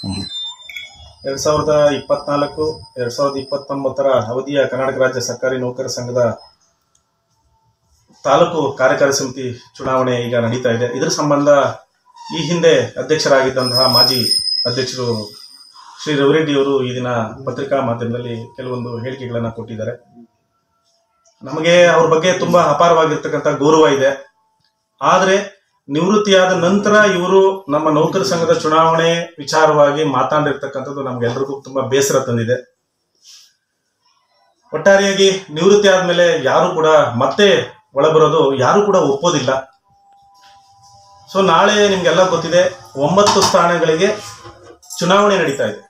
ಎರಡ್ ಸಾವಿರದ ಇಪ್ಪತ್ನಾಲ್ಕು ಎರಡ್ ಸಾವಿರದ ಇಪ್ಪತ್ತೊಂಬತ್ತರ ಅವಧಿಯ ಕರ್ನಾಟಕ ರಾಜ್ಯ ಸರ್ಕಾರಿ ನೌಕರ ಸಂಘದ ತಾಲೂಕು ಕಾರ್ಯಕಾರಿ ಸಮಿತಿ ಚುನಾವಣೆ ಈಗ ನಡೀತಾ ಇದೆ ಇದರ ಸಂಬಂಧ ಈ ಹಿಂದೆ ಅಧ್ಯಕ್ಷರಾಗಿದ್ದಂತಹ ಮಾಜಿ ಅಧ್ಯಕ್ಷರು ಶ್ರೀ ರವಿರೆಡ್ಡಿ ಅವರು ಈ ದಿನ ಪತ್ರಿಕಾ ಮಾಧ್ಯಮದಲ್ಲಿ ಕೆಲವೊಂದು ಹೇಳಿಕೆಗಳನ್ನು ಕೊಟ್ಟಿದ್ದಾರೆ ನಮಗೆ ಅವ್ರ ಬಗ್ಗೆ ತುಂಬಾ ಅಪಾರವಾಗಿರ್ತಕ್ಕಂಥ ಗೌರವ ಇದೆ ಆದರೆ ನಿವೃತ್ತಿಯಾದ ನಂತರ ಇವರು ನಮ್ಮ ನೌಕರ ಸಂಘದ ಚುನಾವಣೆ ವಿಚಾರವಾಗಿ ಮಾತಾಡಿರ್ತಕ್ಕಂಥದ್ದು ನಮ್ಗೆಲ್ರಿಗೂ ತುಂಬಾ ಬೇಸರ ತಂದಿದೆ ಒಟ್ಟಾರೆಯಾಗಿ ನಿವೃತ್ತಿ ಆದ್ಮೇಲೆ ಯಾರು ಕೂಡ ಮತ್ತೆ ಒಳಬರೋದು ಯಾರು ಕೂಡ ಒಪ್ಪೋದಿಲ್ಲ ಸೊ ನಾಳೆ ನಿಮ್ಗೆಲ್ಲ ಗೊತ್ತಿದೆ ಒಂಬತ್ತು ಸ್ಥಾನಗಳಿಗೆ ಚುನಾವಣೆ ನಡೀತಾ ಇದೆ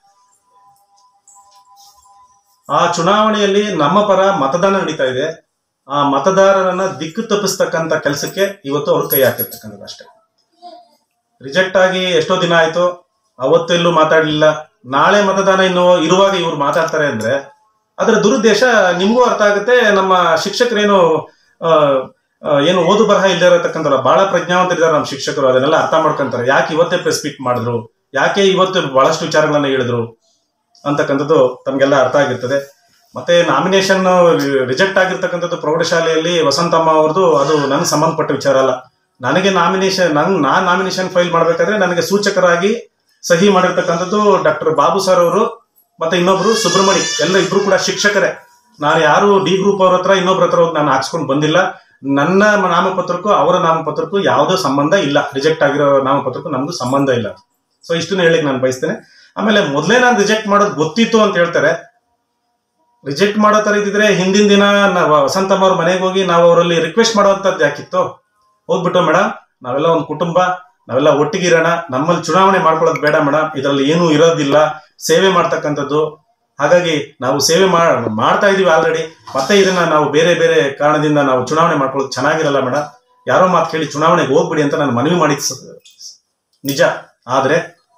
ಆ ಚುನಾವಣೆಯಲ್ಲಿ ನಮ್ಮ ಪರ ಮತದಾನ ನಡೀತಾ ಇದೆ ಆ ಮತದಾರರನ್ನ ದಿಕ್ಕು ತಪ್ಪಿಸ್ತಕ್ಕಂಥ ಕೆಲಸಕ್ಕೆ ಇವತ್ತು ಅವರು ಕೈ ಹಾಕಿರ್ತಕ್ಕಂಥದ್ದು ಅಷ್ಟೇ ರಿಜೆಕ್ಟ್ ಆಗಿ ಎಷ್ಟೋ ದಿನ ಆಯ್ತು ಅವತ್ತೆಲ್ಲೂ ಮಾತಾಡ್ಲಿಲ್ಲ ನಾಳೆ ಮತದಾನ ಇನ್ನು ಇರುವಾಗ ಇವ್ರು ಮಾತಾಡ್ತಾರೆ ಅಂದ್ರೆ ಅದರ ದುರುದ್ದೇಶ ನಿಮಗೂ ಅರ್ಥ ಆಗುತ್ತೆ ನಮ್ಮ ಶಿಕ್ಷಕರೇನು ಆ, ಆ, ಏನು ಓದು ಬರಹ ಇಲ್ಲದೆ ಇರತಕ್ಕಂಥವ್ರು ಬಹಳ ಪ್ರಜ್ಞಾವಂತರಿದ್ದಾರೆ ನಮ್ಮ ಶಿಕ್ಷಕರು ಅದನ್ನೆಲ್ಲ ಅರ್ಥ ಮಾಡ್ಕೊಂತಾರೆ ಯಾಕೆ ಇವತ್ತೇ ಪ್ರೆಸ್ ಮೀಟ್ ಮಾಡಿದ್ರು ಯಾಕೆ ಇವತ್ತು ಬಹಳಷ್ಟು ವಿಚಾರಗಳನ್ನ ಹೇಳಿದ್ರು ಅಂತಕ್ಕಂಥದ್ದು ತಮ್ಗೆಲ್ಲ ಅರ್ಥ ಆಗಿರ್ತದೆ ಮತ್ತೆ ನಾಮಿನೇಷನ್ ರಿಜೆಕ್ಟ್ ಆಗಿರ್ತಕ್ಕಂಥದ್ದು ಪ್ರೌಢಶಾಲೆಯಲ್ಲಿ ವಸಂತಮ್ಮ ಅವ್ರದ್ದು ಅದು ನನಗೆ ಸಂಬಂಧಪಟ್ಟ ವಿಚಾರ ಅಲ್ಲ ನನಗೆ ನಾಮಿನೇಷನ್ ನನ್ ನಾನ್ ನಾಮಿನೇಷನ್ ಫೈಲ್ ಮಾಡ್ಬೇಕಾದ್ರೆ ನನಗೆ ಸೂಚಕರಾಗಿ ಸಹಿ ಮಾಡಿರ್ತಕ್ಕಂಥದ್ದು ಡಾಕ್ಟರ್ ಬಾಬು ಸರ್ ಅವರು ಮತ್ತೆ ಇನ್ನೊಬ್ರು ಸುಬ್ರಹ್ಮಣಿ ಎಲ್ಲ ಇಬ್ರು ಕೂಡ ಶಿಕ್ಷಕರೇ ನಾನು ಯಾರು ಡಿ ಗ್ರೂಪ್ ಅವ್ರ ಹತ್ರ ಇನ್ನೊಬ್ರ ಹತ್ರ ಹೋಗಿ ನಾನು ಹಾಕ್ಸ್ಕೊಂಡು ಬಂದಿಲ್ಲ ನನ್ನ ನಾಮಪತ್ರಕ್ಕೂ ಅವರ ನಾಮಪತ್ರಕ್ಕೂ ಯಾವುದೋ ಸಂಬಂಧ ಇಲ್ಲ ರಿಜೆಕ್ಟ್ ಆಗಿರೋ ನಾಮಪತ್ರಕ್ಕೂ ನಮ್ದು ಸಂಬಂಧ ಇಲ್ಲ ಸೊ ಇಷ್ಟನ್ನ ಹೇಳಿಕ್ ನಾನು ಬಯಸ್ತೇನೆ ಆಮೇಲೆ ಮೊದಲೇ ನಾನು ರಿಜೆಕ್ಟ್ ಮಾಡೋದು ಗೊತ್ತಿತ್ತು ಅಂತ ಹೇಳ್ತಾರೆ ರಿಜೆಕ್ಟ್ ಮಾಡೋ ತರ ಇದ್ದಿದ್ರೆ ಹಿಂದಿನ ದಿನ ನಾವು ವಸಂತಮ್ಮ ಅವ್ರ ಮನೆಗೆ ಹೋಗಿ ನಾವು ಅವರಲ್ಲಿ ರಿಕ್ವೆಸ್ಟ್ ಮಾಡುವಂತದ್ದು ಯಾಕಿತ್ತು ಹೋಗ್ಬಿಟ್ಟು ಮೇಡಮ್ ನಾವೆಲ್ಲ ಒಂದು ಕುಟುಂಬ ನಾವೆಲ್ಲ ಒಟ್ಟಿಗಿರೋಣ ನಮ್ಮಲ್ಲಿ ಚುನಾವಣೆ ಮಾಡ್ಕೊಳ್ಳೋದು ಬೇಡ ಮೇಡಮ್ ಇದರಲ್ಲಿ ಏನೂ ಇರೋದಿಲ್ಲ ಸೇವೆ ಮಾಡ್ತಕ್ಕಂಥದ್ದು ಹಾಗಾಗಿ ನಾವು ಸೇವೆ ಮಾಡ್- ಮಾಡ್ತಾ ಇದೀವಿ ಆಲ್ರೆಡಿ ಮತ್ತೆ ಇದನ್ನ ನಾವು ಬೇರೆ ಬೇರೆ ಕಾರಣದಿಂದ ನಾವು ಚುನಾವಣೆ ಮಾಡ್ಕೊಳ್ಳೋದು ಚೆನ್ನಾಗಿರಲ್ಲ ಮೇಡಮ್ ಯಾರೋ ಮಾತು ಕೇಳಿ ಚುನಾವಣೆಗೆ ಹೋಗ್ಬಿಡಿ ಅಂತ ನಾನು ಮನವಿ ಮಾಡಿದ್ ಸ- ನಿಜ ಆದ್ರೆ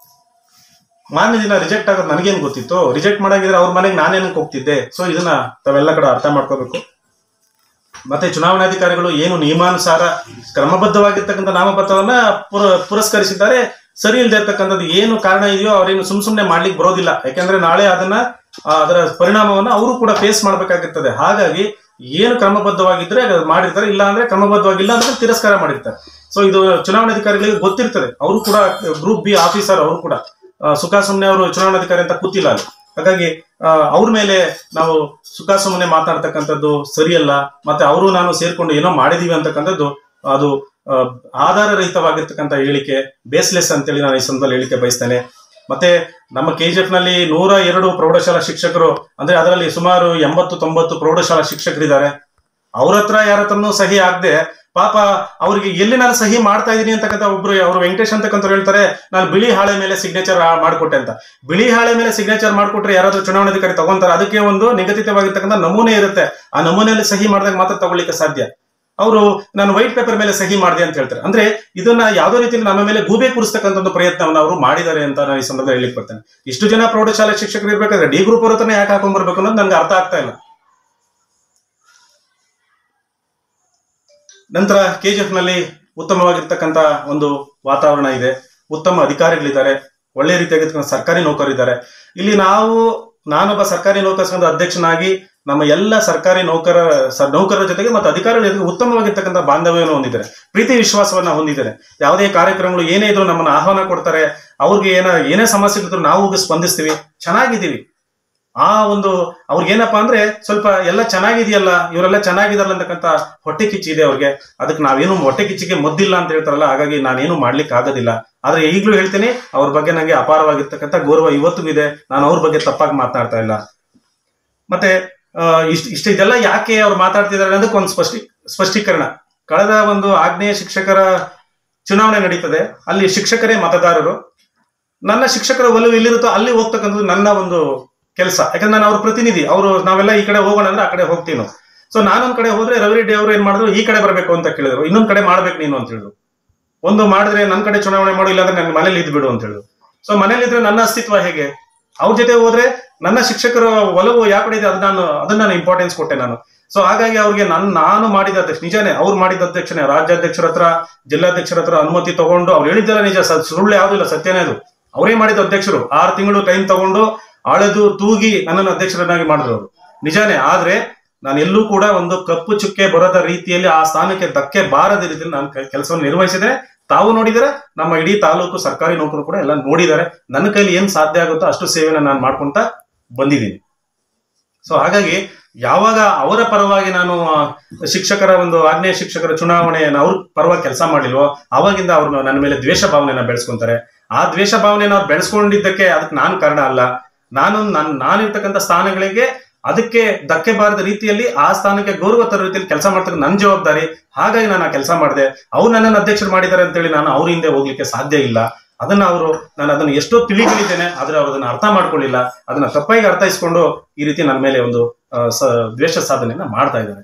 ಮಾನ್ಯ ದಿನ ರಿಜೆಕ್ಟ್ ಆಗೋದು ನನಗೇನು ಗೊತ್ತಿತ್ತು ರಿಜೆಕ್ಟ್ ಮಾಡಾಗಿದ್ರೆ ಅವ್ರ ಮನೆಗೆ ನಾನೇನಕ್ಕೆ ಹೋಗ್ತಿದ್ದೆ ಸೊ ಇದನ್ನ ತಾವೆಲ್ಲ ಕಡೆ ಅರ್ಥ ಮಾಡ್ಕೋಬೇಕು ಮತ್ತೆ ಚುನಾವಣಾಧಿಕಾರಿಗಳು ಏನು ನಿಯಮಾನುಸಾರ ಕ್ರಮಬದ್ಧವಾಗಿರ್ತಕ್ಕಂಥ ನಾಮಪತ್ರವನ್ನ ಪುರ ಪುರಸ್ಕರಿಸಿದ್ದಾರೆ ಸರಿ ಇಲ್ಲದೆ ಇರ್ತಕ್ಕಂಥದ್ದು ಏನು ಕಾರಣ ಇದೆಯೋ ಅವ್ರೇನು ಸುಮ್ ಸುಮ್ನೆ ಮಾಡ್ಲಿಕ್ಕೆ ಬರೋದಿಲ್ಲ ಯಾಕಂದ್ರೆ ನಾಳೆ ಅದನ್ನ ಆ, ಅದರ ಪರಿಣಾಮವನ್ನ ಅವರು ಕೂಡ ಫೇಸ್ ಮಾಡ್ಬೇಕಾಗಿರ್ತದೆ ಹಾಗಾಗಿ ಏನು ಕ್ರಮಬದ್ಧವಾಗಿದ್ರೆ ಅದು ಮಾಡಿರ್ತಾರೆ ಇಲ್ಲ ಅಂದ್ರೆ ಕ್ರಮಬದ್ಧವಾಗಿಲ್ಲ ಅಂದ್ರೆ ತಿರಸ್ಕಾರ ಮಾಡಿರ್ತಾರೆ ಸೊ ಇದು ಚುನಾವಣಾಧಿಕಾರಿಗಳಿಗೆ ಗೊತ್ತಿರ್ತದೆ ಅವರು ಕೂಡ ಗ್ರೂಪ್ ಬಿ ಆಫೀಸರ್ ಅವರು ಕೂಡ ಆ, ಸುಖ ಸುಮ್ನೆ ಅವರು ಚುನಾವಣಾಧಿಕಾರಿ ಅಂತ ಕೂತಿಲ್ಲ ಅಲ್ಲಿ ಹಾಗಾಗಿ ಆ, ಅವ್ರ ಮೇಲೆ ನಾವು ಸುಖ ಸುಮ್ಮನೆ ಮಾತಾಡ್ತಕ್ಕಂಥದ್ದು ಸರಿಯಲ್ಲ ಮತ್ತೆ ಅವರು ನಾನು ಸೇರ್ಕೊಂಡು ಏನೋ ಮಾಡಿದೀವಿ ಅಂತಕ್ಕಂಥದ್ದು ಅದು ಆ, ಆಧಾರ ರಹಿತವಾಗಿರ್ತಕ್ಕಂಥ ಹೇಳಿಕೆ ಬೇಸ್ಲೆಸ್ ಅಂತೇಳಿ ನಾನು ಈ ಸಂದರ್ಭದಲ್ಲಿ ಹೇಳಿಕೆ ಬಯಸ್ತೇನೆ ಮತ್ತೆ ನಮ್ಮ ಕೆಜಿಎಫ್ ನಲ್ಲಿ ನೂರ ಎರಡು ಪ್ರೌಢಶಾಲಾ ಶಿಕ್ಷಕರು ಅಂದ್ರೆ ಅದರಲ್ಲಿ ಸುಮಾರು ಎಂಬತ್ತು ತೊಂಬತ್ತು ಪ್ರೌಢಶಾಲಾ ಶಿಕ್ಷಕರಿದ್ದಾರೆ ಅವ್ರ ಹತ್ರ ಯಾರ ಹತ್ರನೂ ಸಹಿ ಆಗದೆ ಪಾಪ ಅವ್ರಿಗೆ ಎಲ್ಲಿ ನಾನು ಸಹಿ ಮಾಡ್ತಾ ಇದೀನಿ ಅಂತಕ್ಕಂಥ ಒಬ್ರು ಅವರು ವೆಂಕಟೇಶ್ ಅಂತಕ್ಕಂಥವ್ರು ಹೇಳ್ತಾರೆ ನಾನು ಬಿಳಿ ಹಾಳೆ ಮೇಲೆ ಸಿಗ್ನೇಚರ್ ಮಾಡಿಕೊಟ್ಟೆ ಅಂತ ಬಿಳಿ ಹಾಳೆ ಮೇಲೆ ಸಿಗ್ನೇಚರ್ ಮಾಡಿಕೊಟ್ರೆ ಯಾರಾದ್ರೂ ಚುನಾವಣಾಧಿಕಾರಿ ತಗೊಂತಾರೆ ಅದಕ್ಕೆ ಒಂದು ನಿಗದಿತವಾಗಿರ್ತಕ್ಕಂಥ ನಮೂನೆ ಇರುತ್ತೆ ಆ ನಮೂನೆಯಲ್ಲಿ ಸಹಿ ಮಾಡಿದಾಗ ಮಾತ್ರ ತಗೊಳ್ಳಿಕ್ಕೆ ಸಾಧ್ಯ ಅವರು ನಾನು ವೈಟ್ ಪೇಪರ್ ಮೇಲೆ ಸಹಿ ಮಾಡಿದೆ ಅಂತ ಹೇಳ್ತಾರೆ ಅಂದ್ರೆ ಇದನ್ನ ಯಾವುದೋ ರೀತಿಯಲ್ಲಿ ನಮ್ಮ ಮೇಲೆ ಗೂಬೆ ಕೂರಿಸ್ತಕ್ಕಂಥ ಒಂದು ಪ್ರಯತ್ನವನ್ನು ಅವರು ಮಾಡಿದ್ದಾರೆ ಅಂತ ನಾನು ಈ ಸಂದರ್ಭದಲ್ಲಿ ಹೇಳಿಕ್ ಬರ್ತೇನೆ ಇಷ್ಟು ಜನ ಪ್ರೌಢಶಾಲೆ ಶಿಕ್ಷಕರು ಇರ್ಬೇಕಾದ್ರೆ ಡಿ ಗ್ರೂಪ್ ಅವ್ರ ಹತ್ರನೇ ಯಾಕೆ ಹಾಕೊಂಡ್ ಬರ್ಬೇಕು ಅನ್ನೋದು ನನ್ಗೆ ಅರ್ಥ ಆಗ್ತಾ ಇಲ್ಲ ನಂತರ ಕೆಜಿಎಫ್ ನಲ್ಲಿ ಉತ್ತಮವಾಗಿರ್ತಕ್ಕಂಥ ಒಂದು ವಾತಾವರಣ ಇದೆ ಉತ್ತಮ ಅಧಿಕಾರಿಗಳಿದ್ದಾರೆ ಒಳ್ಳೆ ರೀತಿಯಾಗಿರ್ತಕ್ಕಂಥ ಸರ್ಕಾರಿ ನೌಕರರಿದ್ದಾರೆ ಇಲ್ಲಿ ನಾವು ನಾನೊಬ್ಬ ಸರ್ಕಾರಿ ನೌಕರ ಸಂಘದ ಅಧ್ಯಕ್ಷನಾಗಿ ನಮ್ಮ ಎಲ್ಲ ಸರ್ಕಾರಿ ನೌಕರ ಸ- ನೌಕರರ ಜೊತೆಗೆ ಮತ್ತು ಅಧಿಕಾರಿಗಳ ಜೊತೆಗೆ ಉತ್ತಮವಾಗಿರ್ತಕ್ಕಂಥ ಬಾಂಧವ್ಯವನ್ನು ಹೊಂದಿದ್ದಾರೆ ಪ್ರೀತಿ ವಿಶ್ವಾಸವನ್ನ ಹೊಂದಿದ್ದಾರೆ ಯಾವುದೇ ಕಾರ್ಯಕ್ರಮಗಳು ಏನೇ ಇದ್ರು ನಮ್ಮನ್ನ ಆಹ್ವಾನ ಕೊಡ್ತಾರೆ ಅವ್ರಿಗೆ ಏನ ಏನೇ ಸಮಸ್ಯೆ ಇದ್ರು ನಾವು ಹೋಗಿ ಸ್ಪಂದಿಸ್ತೀವಿ ಚೆನ್ನಾಗಿದ್ದೀವಿ ಆ ಒಂದು ಅವ್ರಿಗೆ ಏನಪ್ಪಾ ಅಂದ್ರೆ ಸ್ವಲ್ಪ ಎಲ್ಲ ಚೆನ್ನಾಗಿದೆಯಲ್ಲ ಇವರೆಲ್ಲ ಚೆನ್ನಾಗಿದಾರಲ್ಲ ಅಂತಕ್ಕಂಥ ಹೊಟ್ಟೆ ಕಿಚ್ಚು ಇದೆ ಅವ್ರಿಗೆ ಅದಕ್ಕೆ ನಾವೇನು ಹೊಟ್ಟೆ ಕಿಚ್ಚಿಗೆ ಮದ್ದಿಲ್ಲ ಅಂತ ಹೇಳ್ತಾರಲ್ಲ ಹಾಗಾಗಿ ನಾನೇನು ಮಾಡ್ಲಿಕ್ಕೆ ಆಗೋದಿಲ್ಲ ಆದ್ರೆ ಈಗಲೂ ಹೇಳ್ತೀನಿ ಅವ್ರ ಬಗ್ಗೆ ನನಗೆ ಅಪಾರವಾಗಿರ್ತಕ್ಕಂಥ ಗೌರವ ಇವತ್ತಿಗೂ ಇದೆ ನಾನು ಅವ್ರ ಬಗ್ಗೆ ತಪ್ಪಾಗಿ ಮಾತನಾಡ್ತಾ ಇಲ್ಲ ಮತ್ತೆ ಆ, ಇಷ್ಟ ಇಷ್ಟ ಇದೆಲ್ಲ ಯಾಕೆ ಅವ್ರು ಮಾತಾಡ್ತಿದ್ದಾರೆ ಅನ್ನೋದಕ್ಕೆ ಒಂದು ಸ್ಪಷ್ಟಿ ಸ್ಪಷ್ಟೀಕರಣ ಕಳೆದ ಒಂದು ಆಗ್ನೇಯ ಶಿಕ್ಷಕರ ಚುನಾವಣೆ ನಡೀತದೆ ಅಲ್ಲಿ ಶಿಕ್ಷಕರೇ ಮತದಾರರು ನನ್ನ ಶಿಕ್ಷಕರ ಒಲವು ಎಲ್ಲಿರುತ್ತೋ ಅಲ್ಲಿ ಹೋಗ್ತಕ್ಕಂಥದ್ದು ನನ್ನ ಒಂದು ಕೆಲಸ ಯಾಕಂದ್ರೆ ನಾನು ಅವ್ರ ಪ್ರತಿನಿಧಿ ಅವರು ನಾವೆಲ್ಲ ಈ ಕಡೆ ಹೋಗೋಣ ಅಂದ್ರೆ ಆ ಕಡೆ ಹೋಗ್ತೀವಿ ನಾವು ಸೊ ನಾನೊಂದ್ ಕಡೆ ಹೋದ್ರೆ ರವಿರೆಡ್ಡಿ ಅವರು ಏನ್ ಮಾಡಿದ್ರು ಈ ಕಡೆ ಬರಬೇಕು ಅಂತ ಕೇಳಿದ್ರು ಇನ್ನೊಂದ್ ಕಡೆ ಮಾಡ್ಬೇಕು ನೀನು ಅಂತ ಹೇಳಿದ್ರು ಒಂದು ಮಾಡಿದ್ರೆ ನನ್ನ ಕಡೆ ಚುನಾವಣೆ ಮಾಡು ಇಲ್ಲಾಂದ್ರೆ ನನ್ನ ಮನೇಲಿ ಇದ್ಬಿಡು ಅಂತ ಹೇಳಿದ್ರು ಸೊ ಮನೇಲಿ ಇದ್ರೆ ನನ್ನ ಅಸ್ತಿತ್ವ ಹೇಗೆ ಅವ್ರ ಜೊತೆ ಹೋದ್ರೆ ನನ್ನ ಶಿಕ್ಷಕರ ಒಲವು ಯಾವ ಕಡೆ ಇದೆ ಅದನ್ನ ನಾನು ಅದನ್ನ ನಾನು ಇಂಪಾರ್ಟೆನ್ಸ್ ಕೊಟ್ಟೆ ನಾನು ಸೊ ಹಾಗಾಗಿ ಅವ್ರಿಗೆ ನನ್ ನಾನು ಮಾಡಿದ ಅಧ್ಯಕ್ಷ ನಿಜಾನೇ ಅವ್ರು ಮಾಡಿದ ಅಧ್ಯಕ್ಷನೇ ರಾಜ್ಯಾಧ್ಯಕ್ಷರ ಹತ್ರ ಜಿಲ್ಲಾಧ್ಯಕ್ಷರ ಹತ್ರ ಅನುಮತಿ ತಗೊಂಡು ಅವ್ರು ಹೇಳಿದ್ದೆಲ್ಲ ನಿಜ ಸ- ಸುಳ್ಳು ಯಾವ್ದು ಇಲ್ಲ ಸತ್ಯನೇ ಅದು ಅವರೇ ಮಾಡಿದ ಅಧ್ಯಕ್ಷರು ಆರು ತಿಂಗಳು ಟೈಮ್ ತಗೊಂಡು ಅಳೆದು ತೂಗಿ ನನ್ನನ್ನು ಅಧ್ಯಕ್ಷರನ್ನಾಗಿ ಮಾಡಿದ್ರು ಅವರು ನಿಜಾನೇ ಆದ್ರೆ ನಾನು ಎಲ್ಲೂ ಕೂಡ ಒಂದು ಕಪ್ಪು ಚುಕ್ಕೆ ಬರದ ರೀತಿಯಲ್ಲಿ ಆ ಸ್ಥಾನಕ್ಕೆ ಧಕ್ಕೆ ಬಾರದ ರೀತಿಯಲ್ಲಿ ನಾನು ಕೆಲಸವನ್ನು ನಿರ್ವಹಿಸಿದೆ ತಾವು ನೋಡಿದರೆ ನಮ್ಮ ಇಡೀ ತಾಲೂಕು ಸರ್ಕಾರಿ ನೌಕರು ಕೂಡ ಎಲ್ಲ ನೋಡಿದ್ದಾರೆ ನನ್ನ ಕೈಲಿ ಏನ್ ಸಾಧ್ಯ ಆಗುತ್ತೋ ಅಷ್ಟು ಸೇವೆನ ನಾನು ಮಾಡ್ಕೊಂತ ಬಂದಿದ್ದೀನಿ ಸೊ ಹಾಗಾಗಿ ಯಾವಾಗ ಅವರ ಪರವಾಗಿ ನಾನು ಆ, ಶಿಕ್ಷಕರ ಒಂದು ಆಗ್ನೇಯ ಶಿಕ್ಷಕರ ಚುನಾವಣೆಯನ್ನು ಅವ್ರ ಪರವಾಗಿ ಕೆಲಸ ಮಾಡಿಲ್ವೋ ಅವಾಗಿಂದ ಅವ್ರು ನನ್ನ ಮೇಲೆ ದ್ವೇಷ ಭಾವನೆಯನ್ನ ಬೆಳೆಸ್ಕೊಂತಾರೆ ಆ ದ್ವೇಷ ಭಾವನೆಯನ್ನು ಅವ್ರು ಬೆಳೆಸ್ಕೊಂಡಿದ್ದಕ್ಕೆ ಅದಕ್ಕೆ ನಾನು ಕಾರಣ ಅಲ್ಲ ನಾನು ನನ್ ನಾನಿರ್ತಕ್ಕಂಥ ಸ್ಥಾನಗಳಿಗೆ ಅದಕ್ಕೆ ಧಕ್ಕೆ ಬಾರದ ರೀತಿಯಲ್ಲಿ ಆ ಸ್ಥಾನಕ್ಕೆ ಗೌರವ ತರೋ ರೀತಿಯಲ್ಲಿ ಕೆಲಸ ಮಾಡ್ತಕ್ಕ ನನ್ನ ಜವಾಬ್ದಾರಿ ಹಾಗಾಗಿ ನಾನು ಆ ಕೆಲಸ ಮಾಡಿದೆ ಅವ್ರು ನನ್ನನ್ನು ಅಧ್ಯಕ್ಷರು ಮಾಡಿದ್ದಾರೆ ಅಂತೇಳಿ ನಾನು ಅವ್ರ ಹಿಂದೆ ಹೋಗ್ಲಿಕ್ಕೆ ಸಾಧ್ಯ ಇಲ್ಲ ಅದನ್ನ ಅವರು ನಾನು ಅದನ್ನು ಎಷ್ಟೋ ತಿಳಿಗಳಿದ್ದೇನೆ ಆದ್ರೆ ಅವ್ರು ಅದನ್ನ ಅರ್ಥ ಮಾಡ್ಕೊಳ್ಳಿಲ್ಲ ಅದನ್ನ ತಪ್ಪಾಗಿ ಅರ್ಥೈಸ್ಕೊಂಡು ಈ ರೀತಿ ನನ್ನ ಮೇಲೆ ಒಂದು ಆ, ಸ- ದ್ವೇಷ ಸಾಧನೆಯನ್ನ ಮಾಡ್ತಾ ಇದ್ದಾರೆ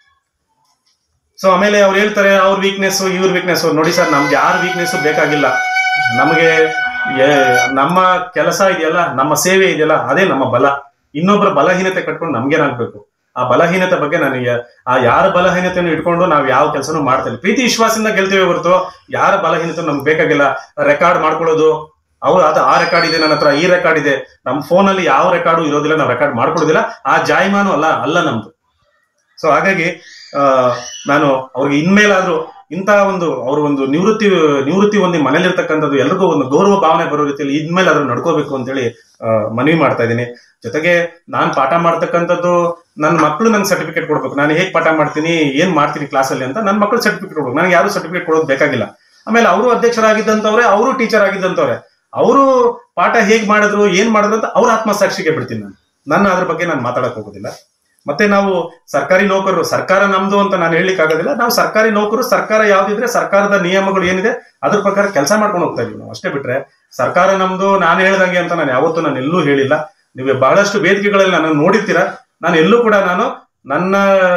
ಸೊ ಆಮೇಲೆ ಅವ್ರು ಹೇಳ್ತಾರೆ ಅವ್ರ ವೀಕ್ನೆಸ್ ಇವ್ರ ವೀಕ್ನೆಸ್ ನೋಡಿ ಸರ್ ನಮ್ಗೆ ಯಾರ ವೀಕ್ನೆಸ್ ಬೇಕಾಗಿಲ್ಲ ನಮಗೆ ಏ- ನಮ್ಮ ಕೆಲಸ ಇದೆಯಲ್ಲ ನಮ್ಮ ಸೇವೆ ಇದೆಯಲ್ಲ ಅದೇ ನಮ್ಮ ಬಲ ಇನ್ನೊಬ್ಬರ ಬಲಹೀನತೆ ಕಟ್ಕೊಂಡು ನಮ್ಗೇನಾಗ್ಬೇಕು ಆ ಬಲಹೀನತೆ ಬಗ್ಗೆ ನನಗೆ ಆ ಯಾರ ಬಲಹೀನತೆಯನ್ನು ಇಟ್ಕೊಂಡು ನಾವು ಯಾವ ಕೆಲಸನೂ ಮಾಡ್ತಾ ಇಲ್ಲ ಪ್ರೀತಿ ವಿಶ್ವಾಸದಿಂದ ಗೆಲ್ತೇವೆ ಹೊರತು ಯಾರ ಬಲಹೀನತೆ ನಮ್ಗೆ ಬೇಕಾಗಿಲ್ಲ ರೆಕಾರ್ಡ್ ಮಾಡ್ಕೊಳ್ಳೋದು ಅವ್ರು ಅದು ಆ ರೆಕಾರ್ಡ್ ಇದೆ ನನ್ನ ಹತ್ರ ಈ ರೆಕಾರ್ಡ್ ಇದೆ ನಮ್ಮ ಫೋನಲ್ಲಿ ಯಾವ ರೆಕಾರ್ಡು ಇರೋದಿಲ್ಲ ನಾವು ರೆಕಾರ್ಡ್ ಮಾಡ್ಕೊಳ್ಳೋದಿಲ್ಲ ಆ ಜಾಯಮಾನು ಅಲ್ಲ ಅಲ್ಲ ನಮ್ದು ಸೊ ಹಾಗಾಗಿ ಆ, ನಾನು ಅವ್ರಿಗೆ ಇನ್ಮೇಲಾದ್ರೂ ಇಂತಹ ಒಂದು ಅವ್ರ ಒಂದು ನಿವೃತ್ತಿ ನಿವೃತ್ತಿ ಹೊಂದಿ ಮನೇಲಿರ್ತಕ್ಕಂಥದ್ದು ಎಲ್ರಿಗೂ ಒಂದು ಗೌರವ ಭಾವನೆ ಬರೋ ರೀತಿಯಲ್ಲಿ ಇನ್ಮೇಲಾದ್ರೂ ನಡ್ಕೋಬೇಕು ಅಂತೇಳಿ ಆ, ಮನವಿ ಮಾಡ್ತಾ ಇದ್ದೀನಿ ಜೊತೆಗೆ ನಾನ್ ಪಾಠ ಮಾಡ್ತಕ್ಕಂಥದ್ದು ನನ್ನ ಮಕ್ಕಳು ನಂಗೆ ಸರ್ಟಿಫಿಕೇಟ್ ಕೊಡ್ಬೇಕು ನಾನು ಹೇಗೆ ಪಾಠ ಮಾಡ್ತೀನಿ ಏನ್ ಮಾಡ್ತೀನಿ ಕ್ಲಾಸಲ್ಲಿ ಅಂತ ನನ್ನ ಮಕ್ಕಳು ಸರ್ಟಿಫಿಕೇಟ್ ಕೊಡ್ಬೇಕು ನನಗೆ ಯಾರು ಸರ್ಟಿಫಿಕೇಟ್ ಕೊಡೋದು ಬೇಕಾಗಿಲ್ಲ ಆಮೇಲೆ ಅವರು ಅಧ್ಯಕ್ಷರಾಗಿದ್ದಂಥವ್ರೆ ಅವರು ಟೀಚರ್ ಆಗಿದ್ದಂಥವ್ರೆ ಅವರು ಪಾಠ ಹೇಗ್ ಮಾಡಿದ್ರು ಏನ್ ಮಾಡಿದ್ರು ಅಂತ ಅವ್ರ ಆತ್ಮಸಾಕ್ಷಿಗೆ ಬಿಡ್ತೀನಿ ನಾನು ನನ್ನ ಅದ್ರ ಬಗ್ಗೆ ನಾನು ಮಾತಾಡಕ್ ಹೋಗೋದಿಲ್ಲ ಮತ್ತೆ ನಾವು ಸರ್ಕಾರಿ ನೌಕರರು ಸರ್ಕಾರ ನಮ್ದು ಅಂತ ನಾನು ಹೇಳಲಿಕ್ಕೆ ಆಗೋದಿಲ್ಲ ನಾವು ಸರ್ಕಾರಿ ನೌಕರು ಸರ್ಕಾರ ಯಾವ್ದಿದ್ರೆ ಸರ್ಕಾರದ ನಿಯಮಗಳು ಏನಿದೆ ಅದ್ರ ಪ್ರಕಾರ ಕೆಲಸ ಮಾಡ್ಕೊಂಡು ಹೋಗ್ತಾ ಇದೀವಿ ನಾವು ಅಷ್ಟೇ ಬಿಟ್ರೆ ಸರ್ಕಾರ ನಮ್ದು ನಾನು ಹೇಳ್ದಂಗೆ ಅಂತ ನಾನು ಯಾವತ್ತೂ ನಾನು ಎಲ್ಲೂ ಹೇಳಿಲ್ಲ ನೀವು ಬಹಳಷ್ಟು ವೇದಿಕೆಗಳಲ್ಲಿ ನಾನು ನೋಡಿರ್ತೀರಾ ನಾನು ಎಲ್ಲೂ ಕೂಡ ನಾನು ನನ್ನ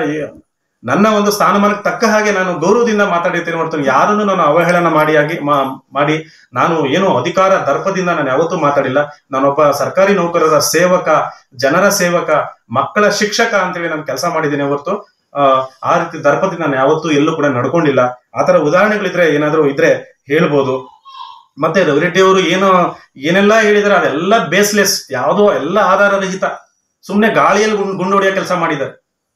ನನ್ನ ಒಂದು ಸ್ಥಾನಮಾನಕ್ಕೆ ತಕ್ಕ ಹಾಗೆ ನಾನು ಗೌರವದಿಂದ ಮಾತಾಡಿರ್ತೀನಿ ಹೊರತು ಯಾರನ್ನು ನಾನು ಅವಹೇಳನ ಮಾಡಿ ಆಗಿ ಮಾ- ಮಾಡಿ ನಾನು ಏನೋ ಅಧಿಕಾರ ದರ್ಪದಿಂದ ನಾನು ಯಾವತ್ತೂ ಮಾತಾಡಿಲ್ಲ ನಾನೊಬ್ಬ ಸರ್ಕಾರಿ ನೌಕರರ ಸೇವಕ ಜನರ ಸೇವಕ ಮಕ್ಕಳ ಶಿಕ್ಷಕ ಅಂತೇಳಿ ನಾನು ಕೆಲಸ ಮಾಡಿದ್ದೀನಿ ಹೊರತು ಆ, ಆ ರೀತಿ ದರ್ಪದಿಂದ ನಾನು ಯಾವತ್ತೂ ಎಲ್ಲೂ ಕೂಡ ನಡ್ಕೊಂಡಿಲ್ಲ ಆತರ ಉದಾಹರಣೆಗಳಿದ್ರೆ ಏನಾದರೂ ಇದ್ರೆ ಹೇಳ್ಬೋದು ಮತ್ತೆ ರವಿರೆಡ್ಡಿ ಅವರು ಏನು ಏನೆಲ್ಲ ಹೇಳಿದಾರೆ ಅದೆಲ್ಲ ಬೇಸ್ಲೆಸ್ ಯಾವುದೋ ಎಲ್ಲ ಆಧಾರ ರಹಿತ ಸುಮ್ಮನೆ ಗಾಳಿಯಲ್ಲಿ ಗುಂಡ್ ಗುಂಡು ಹೊಡೆಯೋ ಕೆಲಸ ಮಾಡಿದ್ದಾರೆ